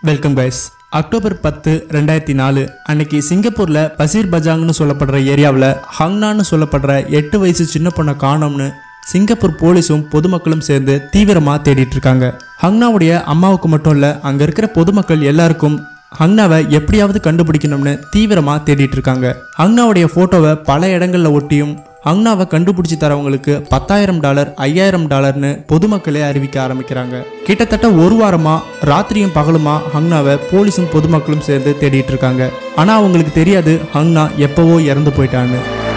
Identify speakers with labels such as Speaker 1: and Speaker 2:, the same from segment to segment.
Speaker 1: welcome guys October பத்து ரெண்டாயிரத்தி நாலு அன்னைக்கு சிங்கப்பூர்ல பசீர் பஜாங்னு சொல்லப்படுற ஏரியாவில் ஹங்னான்னு சொல்லப்படுற எட்டு வயசு சின்ன பொண்ணை காணோம்னு சிங்கப்பூர் போலீஸும் பொதுமக்களும் சேர்ந்து தீவிரமாக தேடிட்டு இருக்காங்க ஹங்னாவுடைய அம்மாவுக்கு மட்டும் இல்லை அங்கே இருக்கிற பொதுமக்கள் எல்லாருக்கும் ஹங்னாவை எப்படியாவது கண்டுபிடிக்கணும்னு தீவிரமாக தேடிட்டு இருக்காங்க ஹங்னாவுடைய ஃபோட்டோவை பல இடங்கள்ல ஒட்டியும் ஹங்னாவை கண்டுபிடிச்சி தரவங்களுக்கு பத்தாயிரம் டாலர் ஐயாயிரம் டாலர்னு பொதுமக்களே அறிவிக்க ஆரம்பிக்கிறாங்க கிட்டத்தட்ட ஒரு வாரமா ராத்திரியும் பகலுமா ஹங்னாவை போலீஸும் பொதுமக்களும் சேர்ந்து தேடிட்டு இருக்காங்க ஆனா அவங்களுக்கு தெரியாது ஹங்னா எப்பவோ இறந்து போயிட்டான்னு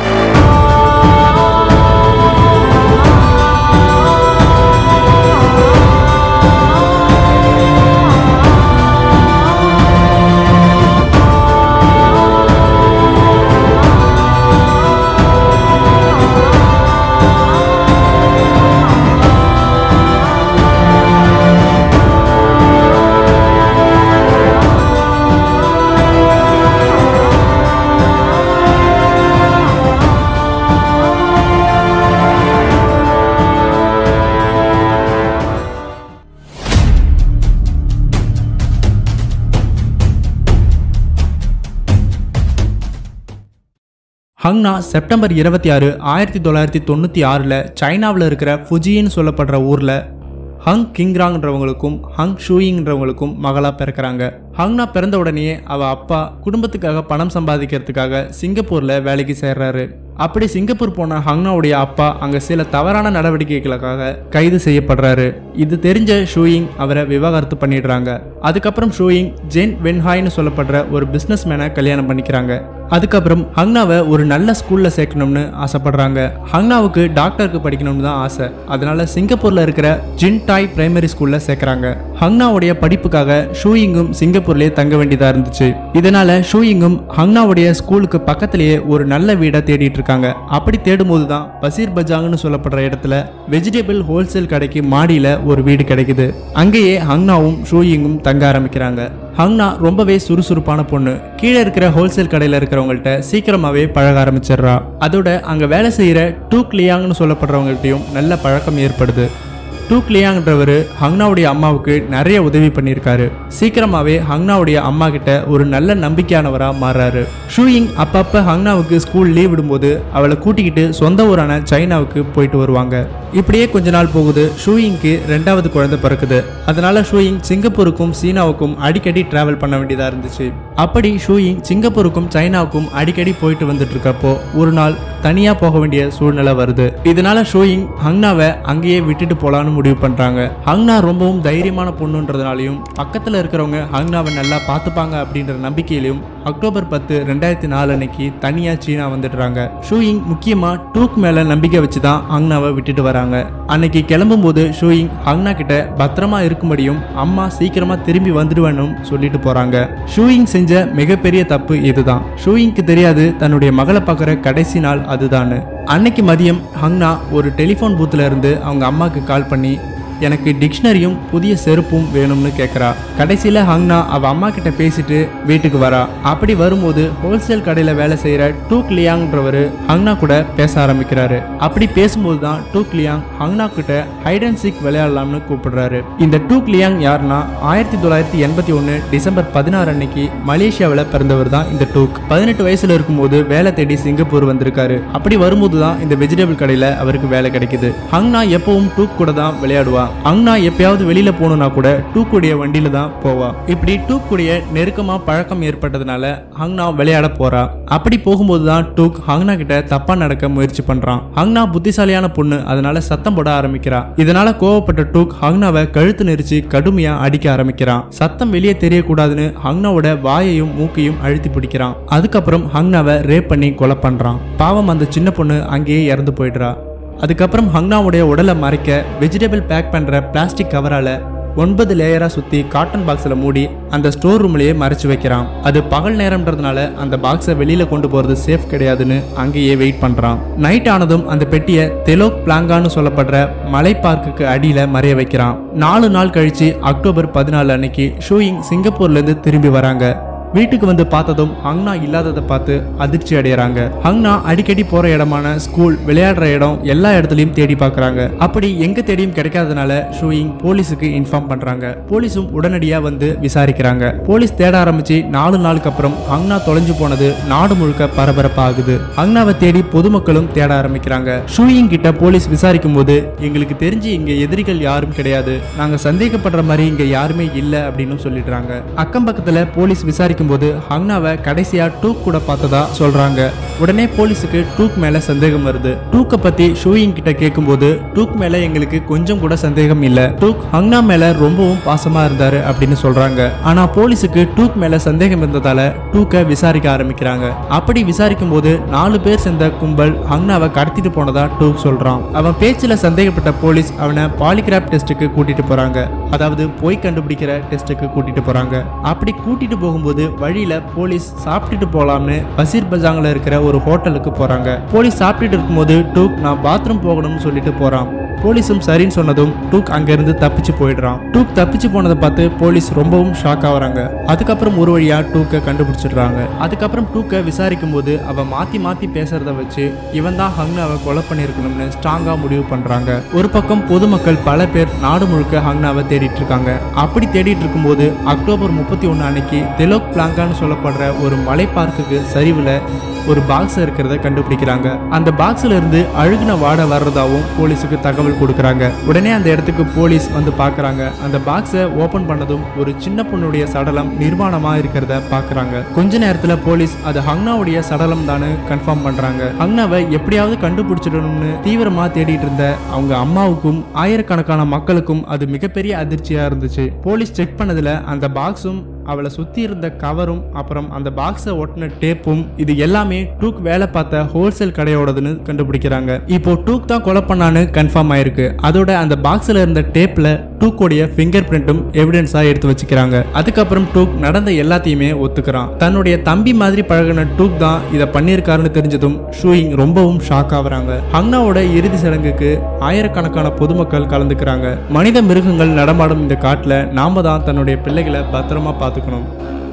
Speaker 1: ஹங்னா செப்டம்பர் இருபத்தி ஆறு ஆயிரத்தி தொள்ளாயிரத்தி தொண்ணூற்றி ஆறில் சைனாவில் இருக்கிற ஃபுஜின்னு சொல்லப்படுற ஊரில் ஹங் கிங்ராங்ன்றவங்களுக்கும் ஹங் ஷூயிங்ன்றவங்களுக்கும் மகளாக பிறக்கிறாங்க ஹங்னா பிறந்த உடனேயே அவள் அப்பா குடும்பத்துக்காக பணம் சம்பாதிக்கிறதுக்காக சிங்கப்பூரில் வேலைக்கு சேர்றாரு அப்படி சிங்கப்பூர் போன ஹங்னாவுடைய அப்பா அங்கே சில தவறான நடவடிக்கைகளுக்காக கைது செய்யப்படுறாரு இது தெரிஞ்ச ஷூயிங் அவரை விவாகரத்து பண்ணிடுறாங்க அதுக்கப்புறம் ஷூயிங் ஜென் வென்ஹாய்னு சொல்லப்படுற ஒரு பிஸ்னஸ் மேனை கல்யாணம் பண்ணிக்கிறாங்க அதுக்கப்புறம் ஹங்னாவை ஒரு நல்ல ஸ்கூல்ல சேர்க்கணும்னு ஆசைப்படுறாங்க ஹங்னாவுக்கு டாக்டருக்கு படிக்கணும்னு தான் ஆசை அதனால சிங்கப்பூர்ல இருக்கிற ஜின் டாய் பிரைமரி ஸ்கூல்ல சேர்க்கறாங்க ஹங்னாவுடைய படிப்புக்காக ஷூயிங்கும் சிங்கப்பூர்லயே தங்க வேண்டியதா இருந்துச்சு இதனால ஷூயிங்கும் ஹங்னாவுடைய ஸ்கூலுக்கு பக்கத்திலேயே ஒரு நல்ல வீடை தேடிட்டு இருக்காங்க அப்படி தேடும்போது தான் பசீர் பஜாங்னு சொல்லப்படுற இடத்துல வெஜிடபிள் ஹோல்சேல் கடைக்கு மாடியில ஒரு வீடு கிடைக்குது அங்கேயே ஹங்னாவும் ஷூயிங்கும் தங்க ஆரம்பிக்கிறாங்க ஹங்னா ரொம்பவே சுறுசுறுப்பான பொண்ணு கீழே இருக்கிற ஹோல்சேல் கடையில் இருக்கிறவங்கள்ட்ட சீக்கிரமாவே பழக ஆரம்பிச்சிடுறா அதோட அங்கே வேலை செய்கிற டூக் லியாங்னு சொல்லப்படுறவங்கள்ட்டையும் நல்ல பழக்கம் ஏற்படுது டூக் லியாங்ன்றவர் ஹங்னாவுடைய அம்மாவுக்கு நிறைய உதவி பண்ணியிருக்காரு சீக்கிரமாவே ஹங்னாவுடைய அம்மா கிட்ட ஒரு நல்ல நம்பிக்கையானவரா மாறுறாரு ஷூயிங் அப்பப்ப ஹங்னாவுக்கு ஸ்கூல் லீவ் விடும்போது அவளை கூட்டிக்கிட்டு சொந்த ஊரான சைனாவுக்கு போயிட்டு வருவாங்க இப்படியே கொஞ்ச நாள் போகுது ஷூயிங்க்கு ரெண்டாவது குழந்தை பிறக்குது அதனால ஷூயிங் சிங்கப்பூருக்கும் சீனாவுக்கும் அடிக்கடி டிராவல் பண்ண வேண்டியதா இருந்துச்சு அப்படி ஷூயிங் சிங்கப்பூருக்கும் சைனாவுக்கும் அடிக்கடி போயிட்டு வந்துட்டு இருக்கப்போ ஒரு நாள் தனியா போக வேண்டிய சூழ்நிலை வருது இதனால ஷூயிங் ஹங்னாவை அங்கேயே விட்டுட்டு போலான்னு முடிவு பண்றாங்க ஹங்னா ரொம்பவும் தைரியமான பொண்ணுன்றதுனாலையும் பக்கத்துல இருக்கிறவங்க ஹங்னாவை நல்லா பார்த்துப்பாங்க அப்படின்ற நம்பிக்கையிலையும் அக்டோபர் பத்து ரெண்டாயிரத்தி நாலு அன்னைக்கு தனியா சீனா வந்துடுறாங்க ஷூயிங் முக்கியமா டூக் மேல நம்பிக்கை வச்சு தான் ஹங்னாவை விட்டுட்டு வராங்க அன்னைக்கு கிளம்பும்போது ஷூயிங் ஹங்னா கிட்ட பத்திரமா இருக்கும்படியும் அம்மா சீக்கிரமா திரும்பி வந்துடுவேனும் சொல்லிட்டு போறாங்க ஷூயிங் செஞ்ச மிகப்பெரிய தப்பு இதுதான் ஷூயிங்க்கு தெரியாது தன்னுடைய மகளை பார்க்குற கடைசி நாள் அதுதான்னு அன்னைக்கு மதியம் ஹங்னா ஒரு டெலிஃபோன் பூத்துல இருந்து அவங்க அம்மாக்கு கால் பண்ணி எனக்கு டிக்ஷனரியும் புதிய செருப்பும் வேணும்னு கேட்குறா கடைசியில் ஹங்னா அவள் அம்மா கிட்ட பேசிட்டு வீட்டுக்கு வரா அப்படி வரும்போது ஹோல்சேல் கடையில் வேலை செய்கிற டூக் லியாங்ன்றவர் ஹங்னா கூட பேச ஆரம்பிக்கிறாரு அப்படி பேசும்போது தான் டூக் லியாங் ஹங்னா கிட்ட ஹைட் அண்ட் சீக் விளையாடலாம்னு கூப்பிடுறாரு இந்த டூக் லியாங் யாருன்னா ஆயிரத்தி தொள்ளாயிரத்தி எண்பத்தி ஒன்று டிசம்பர் பதினாறு அன்னைக்கு மலேசியாவில் பிறந்தவர் தான் இந்த டூக் பதினெட்டு வயசுல இருக்கும்போது வேலை தேடி சிங்கப்பூர் வந்திருக்காரு அப்படி வரும்போது தான் இந்த வெஜிடபிள் கடையில் அவருக்கு வேலை கிடைக்குது ஹங்னா எப்பவும் டூக் கூட தான் விளையாடுவா அங்னா எப்பயாவது வெளியில போகணும்னா கூட டூக்குடைய வண்டியில தான் போவா இப்படி டூக்குடைய நெருக்கமா பழக்கம் ஏற்பட்டதுனால ஹங்னா விளையாட போறா அப்படி போகும்போது தான் டூக் ஹங்னா கிட்ட தப்பா நடக்க முயற்சி பண்றான் ஹங்னா புத்திசாலியான பொண்ணு அதனால சத்தம் போட ஆரம்பிக்கிறா இதனால கோவப்பட்ட டூக் ஹங்னாவை கழுத்து நெரிச்சு கடுமையா அடிக்க ஆரம்பிக்கிறான் சத்தம் வெளியே தெரியக்கூடாதுன்னு ஹங்னாவோட வாயையும் மூக்கையும் அழுத்தி பிடிக்கிறான் அதுக்கப்புறம் ஹங்னாவை ரேப் பண்ணி கொலை பண்றான் பாவம் அந்த சின்ன பொண்ணு அங்கேயே இறந்து போயிடுறா அதுக்கப்புறம் ஹங்னாவுடைய உடலை மறைக்க வெஜிடபிள் பேக் பண்ணுற பிளாஸ்டிக் கவரால் ஒன்பது லேயராக சுற்றி காட்டன் பாக்ஸில் மூடி அந்த ஸ்டோர் ரூம்லேயே மறைச்சு வைக்கிறான் அது பகல் நேரம்ன்றதுனால அந்த பாக்ஸை வெளியில் கொண்டு போகிறது சேஃப் கிடையாதுன்னு அங்கேயே வெயிட் பண்ணுறான் நைட் ஆனதும் அந்த பெட்டியை தெலோக் பிளாங்கான்னு சொல்லப்படுற மலை பார்க்குக்கு அடியில் மறைய வைக்கிறான் நாலு நாள் கழிச்சு அக்டோபர் பதினாலு அன்னைக்கு ஷூயிங் சிங்கப்பூர்லேருந்து திரும்பி வராங்க வீட்டுக்கு வந்து பார்த்ததும் ஹங்னா இல்லாததை பார்த்து அதிர்ச்சி அடையறாங்க ஹங்னா அடிக்கடி போற இடமான ஸ்கூல் விளையாடுற இடம் எல்லா இடத்துலயும் தேடி பார்க்கறாங்க அப்படி எங்க தேடியும் கிடைக்காதனால ஷூயிங் போலீஸுக்கு இன்ஃபார்ம் பண்றாங்க போலீஸும் உடனடியா வந்து விசாரிக்கிறாங்க போலீஸ் தேட ஆரம்பிச்சு நாலு நாளுக்கு அப்புறம் ஹங்னா தொலைஞ்சு போனது நாடு முழுக்க பரபரப்பாகுது ஹங்னாவை தேடி பொதுமக்களும் தேட ஆரம்பிக்கிறாங்க ஷூயிங் கிட்ட போலீஸ் விசாரிக்கும் போது எங்களுக்கு தெரிஞ்சு இங்க எதிரிகள் யாரும் கிடையாது நாங்க சந்தேகப்படுற மாதிரி இங்க யாருமே இல்ல அப்படின்னு சொல்லிடுறாங்க அக்கம் பக்கத்துல போலீஸ் விசாரிக்கும் போது ஹங்னாவை கடைசியா டூக் கூட பார்த்ததா சொல்றாங்க உடனே போலீஸுக்கு டூக் மேல சந்தேகம் வருது டூக்கை பத்தி ஷூயிங் கிட்ட கேட்கும்போது டூக் மேல எங்களுக்கு கொஞ்சம் கூட சந்தேகம் இல்ல டூக் ஹங்னா மேல ரொம்பவும் பாசமா இருந்தாரு அப்படின்னு சொல்றாங்க ஆனா போலீஸுக்கு டூக் மேல சந்தேகம் இருந்ததால டூக்கை விசாரிக்க ஆரம்பிக்கிறாங்க அப்படி விசாரிக்கும் போது நாலு பேர் சேர்ந்த கும்பல் ஹங்னாவை கடத்திட்டு போனதா டூக் சொல்றான் அவன் பேச்சுல சந்தேகப்பட்ட போலீஸ் அவனை பாலிகிராப் டெஸ்ட்டுக்கு கூட்டிட்டு போறாங்க அதாவது போய் கண்டுபிடிக்கிற டெஸ்ட்டுக்கு கூட்டிட்டு போறாங்க அப்படி கூட்டிட்டு போகும்போது வழியில போலீஸ் சாப்பிட்டுட்டு போலாம்னு பசீர் பஜாங்ல இருக்கிற ஒரு ஹோட்டலுக்கு போறாங்க போலீஸ் சாப்பிட்டுட்டு இருக்கும்போது டூக் நான் பாத்ரூம் போகணும்னு சொல்லிட்டு போறான் போலீஸும் சரின்னு சொன்னதும் டூக் அங்கிருந்து தப்பிச்சு போயிடுறான் டூக் தப்பிச்சு போனதை பார்த்து போலீஸ் ரொம்பவும் ஷாக் ஆகுறாங்க அதுக்கப்புறம் ஒரு வழியா டூக்கை கண்டுபிடிச்சிடுறாங்க அதுக்கப்புறம் டூக்கை விசாரிக்கும் போது அவ மாத்தி மாத்தி பேசுறத வச்சு இவன் தான் ஹங்னாவை கொலை பண்ணியிருக்கணும்னு ஸ்ட்ராங்கா முடிவு பண்றாங்க ஒரு பக்கம் பொதுமக்கள் பல பேர் நாடு முழுக்க ஹங்னாவை தேடிட்டு இருக்காங்க அப்படி தேடிட்டு இருக்கும்போது அக்டோபர் முப்பத்தி ஒன்று அன்னைக்கு தெலோக் பிளாங்கான்னு சொல்லப்படுற ஒரு மலை பார்க்குக்கு சரிவுல ஒரு பாக்ஸ் இருக்கிறத கண்டுபிடிக்கிறாங்க அந்த பாக்ஸ்ல இருந்து அழுகுன வாடை வர்றதாவும் போலீஸுக்கு தகவல் கொடுக்கறாங்க உடனே அந்த இடத்துக்கு போலீஸ் வந்து பார்க்கறாங்க அந்த பாக்ஸை ஓபன் பண்ணதும் ஒரு சின்ன பொண்ணுடைய சடலம் நிர்வாணமா இருக்கிறத பார்க்கறாங்க கொஞ்ச நேரத்துல போலீஸ் அது ஹங்னாவுடைய சடலம் தானு கன்ஃபார்ம் பண்றாங்க ஹங்னாவை எப்படியாவது கண்டுபிடிச்சிடணும்னு தீவிரமா தேடிட்டு இருந்த அவங்க அம்மாவுக்கும் ஆயிரக்கணக்கான மக்களுக்கும் அது மிகப்பெரிய அதிர்ச்சியா இருந்துச்சு போலீஸ் செக் பண்ணதுல அந்த பாக்ஸும் அவளை சுத்தி இருந்த கவரும் அப்புறம் அந்த பாக்ஸை ஒட்டின டேப்பும் இது எல்லாமே டூக் வேலை பார்த்த ஹோல்சேல் கடையோடதுன்னு கண்டுபிடிக்கிறாங்க இப்போ டூக் தான் கொலை பண்ணான்னு கன்ஃபார்ம் ஆயிருக்கு அதோட அந்த பாக்ஸ்ல இருந்த டேப்ல டூக்கோடைய ஃபிங்கர் பிரிண்ட்டும் எவிடன்ஸா எடுத்து வச்சுக்கிறாங்க அதுக்கப்புறம் டூக் நடந்த எல்லாத்தையுமே ஒத்துக்கிறான் தன்னுடைய தம்பி மாதிரி பழகின டூக் தான் இதை பண்ணியிருக்காருன்னு தெரிஞ்சதும் ஷூயிங் ரொம்பவும் ஷாக் ஆகுறாங்க ஹங்னாவோட இறுதி சடங்குக்கு ஆயிரக்கணக்கான பொதுமக்கள் கலந்துக்கிறாங்க மனித மிருகங்கள் நடமாடும் இந்த காட்டுல நாம தான் தன்னுடைய பிள்ளைகளை பத்திரமா பார்த்துக்கணும்